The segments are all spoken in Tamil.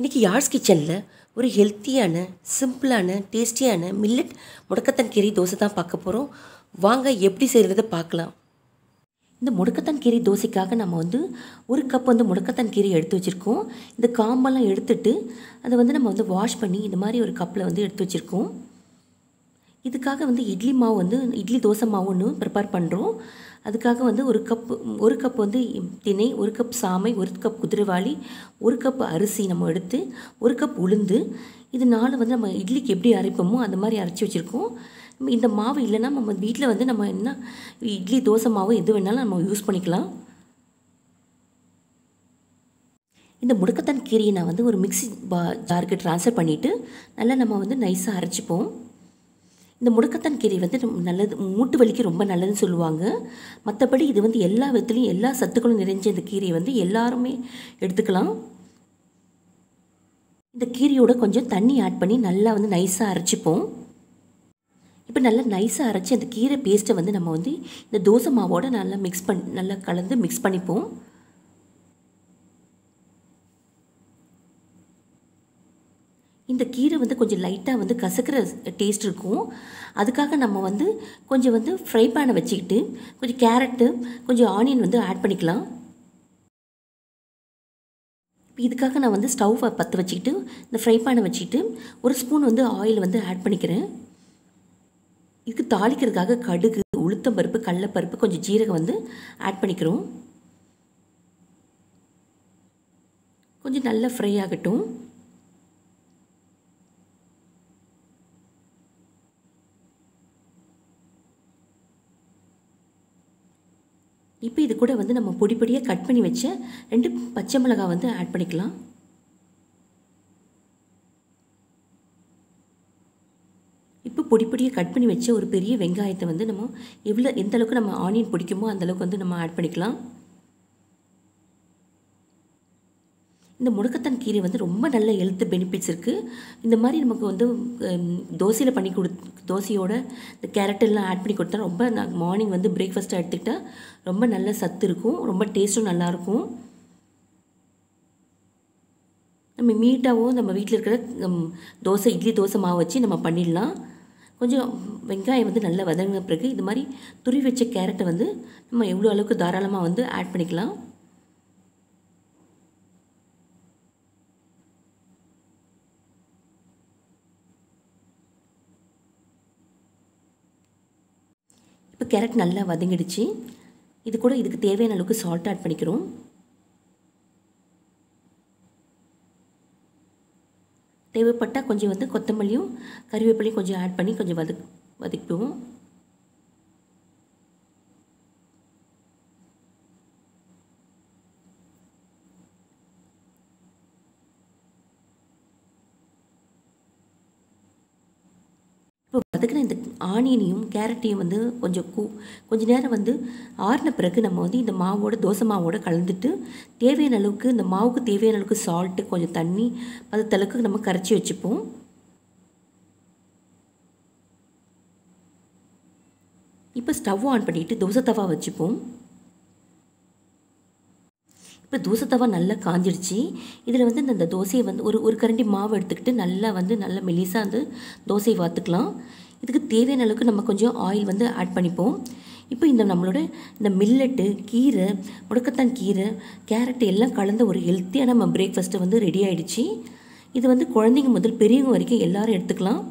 இன்றைக்கி யார்ஸ் கிச்சனில் ஒரு ஹெல்த்தியான சிம்பிளான டேஸ்டியான மில்லட் முடக்கத்தான் கீரை தோசை தான் பார்க்க போகிறோம் வாங்க எப்படி செய்கிறத பார்க்கலாம் இந்த முடக்கத்தான் கீரை தோசைக்காக நம்ம வந்து ஒரு கப் வந்து முடக்கத்தான் கீரை எடுத்து வச்சுருக்கோம் இந்த காம்பெல்லாம் எடுத்துட்டு அதை வந்து நம்ம வந்து வாஷ் பண்ணி இந்த மாதிரி ஒரு கப்பில் வந்து எடுத்து வச்சுருக்கோம் இதுக்காக வந்து இட்லி மாவு வந்து இட்லி தோசை மாவு ஒன்று ப்ரிப்பேர் பண்ணுறோம் அதுக்காக வந்து ஒரு கப் ஒரு கப் வந்து திணை ஒரு கப் சாமை ஒரு கப் குதிரைவாளி ஒரு கப் அரிசி நம்ம எடுத்து ஒரு கப் உளுந்து இது நாலு வந்து நம்ம இட்லிக்கு எப்படி அரைப்போமோ அந்த மாதிரி அரைச்சி வச்சுருக்கோம் நம்ம இந்த மாவு இல்லைன்னா நம்ம வீட்டில் வந்து நம்ம என்ன இட்லி தோசை மாவு எது வேணாலும் நம்ம யூஸ் பண்ணிக்கலாம் இந்த முடக்கத்தான் கீரையை நான் வந்து ஒரு மிக்ஸி பா ஜாருக்கு ட்ரான்ஸ்ஃபர் பண்ணிவிட்டு நல்லா நம்ம வந்து நைஸாக அரைச்சிப்போம் இந்த முடக்கத்தான் கீரை வந்து நல்லது மூட்டு வலிக்கு ரொம்ப நல்லதுன்னு சொல்லுவாங்க மற்றபடி இது வந்து எல்லா விதத்துலேயும் எல்லா சத்துக்களும் நிறைஞ்ச இந்த கீரையை வந்து எல்லாருமே எடுத்துக்கலாம் இந்த கீரையோட கொஞ்சம் தண்ணி ஆட் பண்ணி நல்லா வந்து நைஸாக அரைச்சிப்போம் இப்போ நல்லா நைஸாக அரைச்சி அந்த கீரை பேஸ்ட்டை வந்து நம்ம வந்து இந்த தோசை மாவோட நல்லா மிக்ஸ் பண்ணி நல்லா கலந்து மிக்ஸ் பண்ணிப்போம் இந்த கீரை வந்து கொஞ்சம் லைட்டாக வந்து கசக்கிற டேஸ்ட் இருக்கும் அதுக்காக நம்ம வந்து கொஞ்சம் வந்து ஃப்ரை பேனை வச்சுக்கிட்டு கொஞ்சம் கேரட்டு கொஞ்சம் ஆனியன் வந்து ஆட் பண்ணிக்கலாம் இதுக்காக நான் வந்து ஸ்டவ் பற்ற வச்சுக்கிட்டு இந்த ஃப்ரை பேனை வச்சுக்கிட்டு ஒரு ஸ்பூன் வந்து ஆயில் வந்து ஆட் பண்ணிக்கிறேன் இதுக்கு தாளிக்கிறதுக்காக கடுகு உளுத்தம்பருப்பு கடலப்பருப்பு கொஞ்சம் ஜீரகம் வந்து ஆட் பண்ணிக்கிறோம் கொஞ்சம் நல்லா ஃப்ரை ஆகட்டும் இப்போ இது கூட வந்து நம்ம பொடி பொடியாக கட் பண்ணி வச்ச ரெண்டு பச்சை மிளகாய் வந்து ஆட் பண்ணிக்கலாம் இப்போ பொடி பொடியாக கட் பண்ணி வச்ச ஒரு பெரிய வெங்காயத்தை வந்து நம்ம எவ்வளோ எந்த அளவுக்கு நம்ம ஆனியன் பிடிக்குமோ அந்தளவுக்கு வந்து நம்ம ஆட் பண்ணிக்கலாம் இந்த முடக்கத்தான் கீரை வந்து ரொம்ப நல்ல ஹெல்த் பெனிஃபிட்ஸ் இருக்குது இந்த மாதிரி நமக்கு வந்து தோசையில் பண்ணி கொடு தோசையோட இந்த கேரட் எல்லாம் ஆட் பண்ணி கொடுத்தா ரொம்ப நான் மார்னிங் வந்து பிரேக்ஃபாஸ்ட்டாக எடுத்துக்கிட்டால் ரொம்ப நல்ல சத்து இருக்கும் ரொம்ப டேஸ்ட்டும் நல்லாயிருக்கும் நம்ம மீட்டாவோ நம்ம வீட்டில் இருக்கிற தோசை இட்லி தோசை மாவு வச்சு நம்ம பண்ணிடலாம் கொஞ்சம் வெங்காயம் வந்து நல்லா வதங்கின பிறகு இது மாதிரி துருவி வச்ச கேரட்டை வந்து நம்ம எவ்வளோ அளவுக்கு தாராளமாக வந்து ஆட் பண்ணிக்கலாம் இப்போ கேரட் நல்லா வதங்கிடுச்சு இது கூட இதுக்கு தேவையான அளவுக்கு சால்ட் ஆட் பண்ணிக்கிறோம் தேவைப்பட்டால் கொஞ்சம் வந்து கொத்தமல்லியும் கறிவேப்பிலையும் கொஞ்சம் ஆட் பண்ணி கொஞ்சம் வதக் வதக்குவோம் இப்போ வதக்கின இந்த ஆனியனையும் கேரட்டையும் வந்து கொஞ்சம் கூ கொஞ்ச நேரம் வந்து ஆறின பிறகு நம்ம வந்து இந்த மாவோட தோசை மாவோட கலந்துட்டு தேவையான அளவுக்கு இந்த மாவுக்கு தேவையான அளவுக்கு சால்ட்டு கொஞ்சம் தண்ணி பதத்தளவுக்கு நம்ம கரைச்சி வச்சுப்போம் இப்போ ஸ்டவ் ஆன் பண்ணிவிட்டு தோசை தவா வச்சுப்போம் இப்போ தோசை தவா நல்லா காஞ்சிடுச்சு இதில் வந்து இந்த தோசையை வந்து ஒரு ஒரு கரண்டி மாவு எடுத்துக்கிட்டு நல்லா வந்து நல்லா மெலிசாக வந்து தோசையை வாத்துக்கலாம் இதுக்கு தேவையான அளவுக்கு நம்ம கொஞ்சம் ஆயில் வந்து ஆட் பண்ணிப்போம் இப்போ இந்த நம்மளோட இந்த மில்லட்டு கீரை முடக்கத்தான் கீரை கேரட் எல்லாம் கலந்த ஒரு ஹெல்த்தியான நம்ம பிரேக்ஃபாஸ்ட்டை வந்து ரெடி ஆகிடுச்சு இது வந்து குழந்தைங்க முதல் பெரியவங்க வரைக்கும் எல்லோரும் எடுத்துக்கலாம்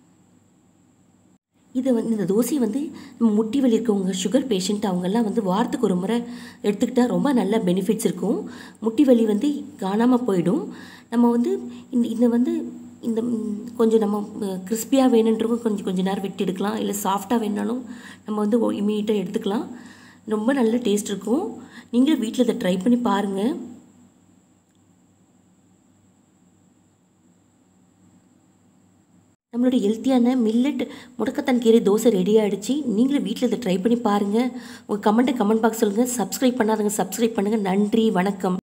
இதை வந்து இந்த தோசை வந்து முட்டி வலி இருக்கவங்க சுகர் பேஷண்ட் அவங்கெல்லாம் வந்து வாரத்துக்கு ஒரு முறை எடுத்துக்கிட்டால் ரொம்ப நல்ல பெனிஃபிட்ஸ் இருக்கும் முட்டி வலி வந்து காணாமல் போயிடும் நம்ம வந்து இந்த இதை வந்து இந்த கொஞ்சம் நம்ம கிறிஸ்பியாக வேணுன்றவங்க கொஞ்சம் கொஞ்சம் நேரம் விட்டு எடுக்கலாம் இல்லை சாஃப்டாக வேணாலும் நம்ம வந்து இமீடியட்டாக எடுத்துக்கலாம் ரொம்ப நல்ல டேஸ்ட் இருக்கும் நீங்களும் வீட்டில் இதை ட்ரை பண்ணி பாருங்கள் நம்மளோட ஹெல்த்தியான மில்லட் முடக்கத்தான் கீரை தோசை ரெடி ஆகிடுச்சு நீங்களும் வீட்டில் இதை ட்ரை பண்ணி பாருங்கள் உங்கள் கமெண்ட்டை கமெண்ட் பாக்ஸ் சொல்லுங்கள் சப்ஸ்கிரைப் பண்ணாதவங்க சப்ஸ்கிரைப் பண்ணுங்கள் நன்றி வணக்கம்